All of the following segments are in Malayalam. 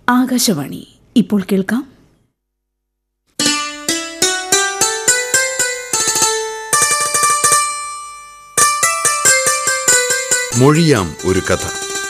ആകാശവാണി ഇപ്പോൾ കേൾക്കാം മൊഴിയാം ഒരു കഥ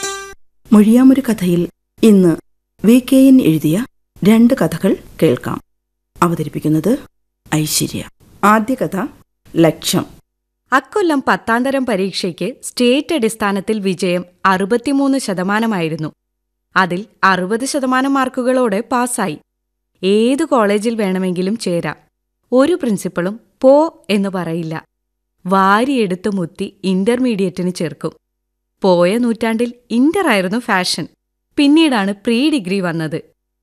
മൊഴിയാമൊരു കഥയിൽ ഇന്ന് വി കെ എൻ എഴുതിയ രണ്ട് കഥകൾ കേൾക്കാം അവതരിപ്പിക്കുന്നത് ഐശ്വര്യ ആദ്യ കഥ ലക്ഷ്യം അക്കൊല്ലം പത്താന്തരം പരീക്ഷയ്ക്ക് സ്റ്റേറ്റ് അടിസ്ഥാനത്തിൽ വിജയം അറുപത്തിമൂന്ന് ശതമാനമായിരുന്നു അതിൽ അറുപത് ശതമാനം മാർക്കുകളോടെ പാസ്സായി ഏതു കോളേജിൽ വേണമെങ്കിലും ചേരാം ഒരു പ്രിൻസിപ്പളും പോ എന്ന് പറയില്ല വാരിയെടുത്ത് മുത്തി ഇന്റർമീഡിയറ്റിന് ചേർക്കും പോയ നൂറ്റാണ്ടിൽ ഇന്റർ ആയിരുന്നു ഫാഷൻ പിന്നീടാണ് പ്രീ ഡിഗ്രി വന്നത്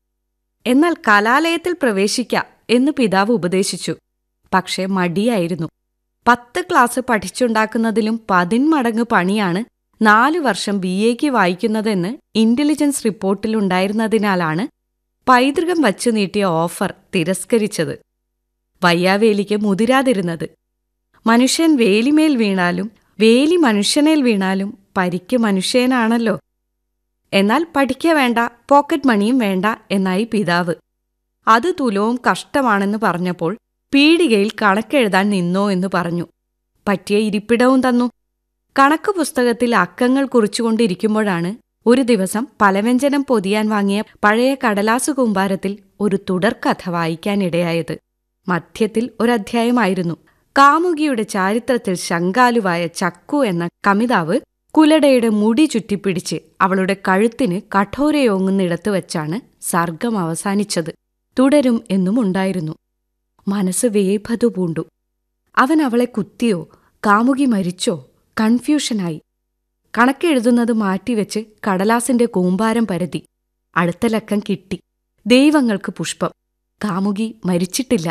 എന്നാൽ കലാലയത്തിൽ പ്രവേശിക്കാം എന്ന് പിതാവ് ഉപദേശിച്ചു പക്ഷേ മടിയായിരുന്നു പത്ത് ക്ലാസ് പഠിച്ചുണ്ടാക്കുന്നതിലും പതിന്മടങ്ങ് പണിയാണ് നാലു വർഷം ബി എക്ക് വായിക്കുന്നതെന്ന് ഇന്റലിജൻസ് റിപ്പോർട്ടിലുണ്ടായിരുന്നതിനാലാണ് പൈതൃകം വച്ചു നീട്ടിയ ഓഫർ തിരസ്കരിച്ചത് വയ്യാവേലിക്ക് മുതിരാതിരുന്നത് മനുഷ്യൻ വേലിമേൽ വീണാലും വേലി മനുഷ്യനേൽ വീണാലും പരിക്ക് മനുഷ്യനാണല്ലോ എന്നാൽ പഠിക്ക വേണ്ട പോക്കറ്റ് മണിയും വേണ്ട എന്നായി പിതാവ് അത് തുലവും കഷ്ടമാണെന്ന് പറഞ്ഞപ്പോൾ പീടികയിൽ കണക്കെഴുതാൻ നിന്നോ എന്ന് പറഞ്ഞു പറ്റിയ ഇരിപ്പിടവും തന്നു കണക്ക് പുസ്തകത്തിൽ അക്കങ്ങൾ കുറിച്ചുകൊണ്ടിരിക്കുമ്പോഴാണ് ഒരു ദിവസം പലവ്യഞ്ജനം പൊതിയാൻ വാങ്ങിയ പഴയ കടലാസു കൂമ്പാരത്തിൽ ഒരു തുടർക്കഥ വായിക്കാനിടയായത് മധ്യത്തിൽ ഒരധ്യായമായിരുന്നു കാമുകിയുടെ ചാരിത്രത്തിൽ ശങ്കാലുവായ ചക്കു എന്ന കമിതാവ് കുലടയുടെ മുടി ചുറ്റിപ്പിടിച്ച് അവളുടെ കഴുത്തിന് കഠോരയോങ്ങുന്നിടത്ത് വച്ചാണ് സർഗം അവസാനിച്ചത് തുടരും എന്നും ഉണ്ടായിരുന്നു മനസ്സ് വേഭതു പൂണ്ടു അവൻ അവളെ കുത്തിയോ കാമുകി മരിച്ചോ കൺഫ്യൂഷനായി കണക്കെഴുതുന്നത് മാറ്റിവെച്ച് കടലാസിന്റെ കൂമ്പാരം പരതി അടുത്ത ലക്കം കിട്ടി ദൈവങ്ങൾക്ക് പുഷ്പം കാമുകി മരിച്ചിട്ടില്ല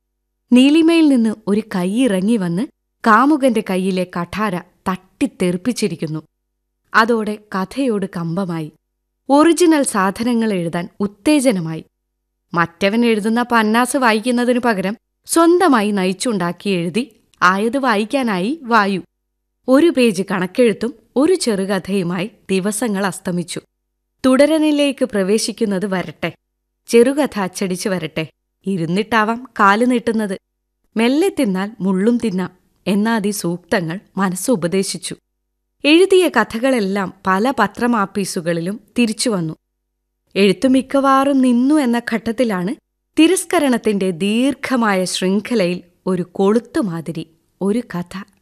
നീലിമയിൽ നിന്ന് ഒരു കൈ ഇറങ്ങി വന്ന് കാമുകന്റെ കൈയിലെ കഠാര തട്ടിത്തെറിപ്പിച്ചിരിക്കുന്നു അതോടെ കഥയോട് കമ്പമായി ഒറിജിനൽ സാധനങ്ങൾ എഴുതാൻ ഉത്തേജനമായി മറ്റവൻ എഴുതുന്ന പന്നാസ് വായിക്കുന്നതിനു പകരം സ്വന്തമായി നയിച്ചുണ്ടാക്കി എഴുതി ആയത് വായിക്കാനായി വായു ഒരു പേജ് കണക്കെഴുത്തും ഒരു ചെറുകഥയുമായി ദിവസങ്ങൾ അസ്തമിച്ചു തുടരനിലേക്ക് പ്രവേശിക്കുന്നത് വരട്ടെ ചെറുകഥ അച്ചടിച്ചു വരട്ടെ ഇരുന്നിട്ടാവാം കാല് നീട്ടുന്നത് മെല്ലെ തിന്നാൽ മുള്ളും തിന്നാം എന്നാദി സൂക്തങ്ങൾ മനസ്സുപദേശിച്ചു എഴുതിയ കഥകളെല്ലാം പല പത്രമാപ്പീസുകളിലും തിരിച്ചുവന്നു എഴുത്തു മിക്കവാറും നിന്നു എന്ന ഘട്ടത്തിലാണ് തിരസ്കരണത്തിന്റെ ദീർഘമായ ശൃംഖലയിൽ ഒരു കൊളുത്തുമാതിരി ഒരു കഥ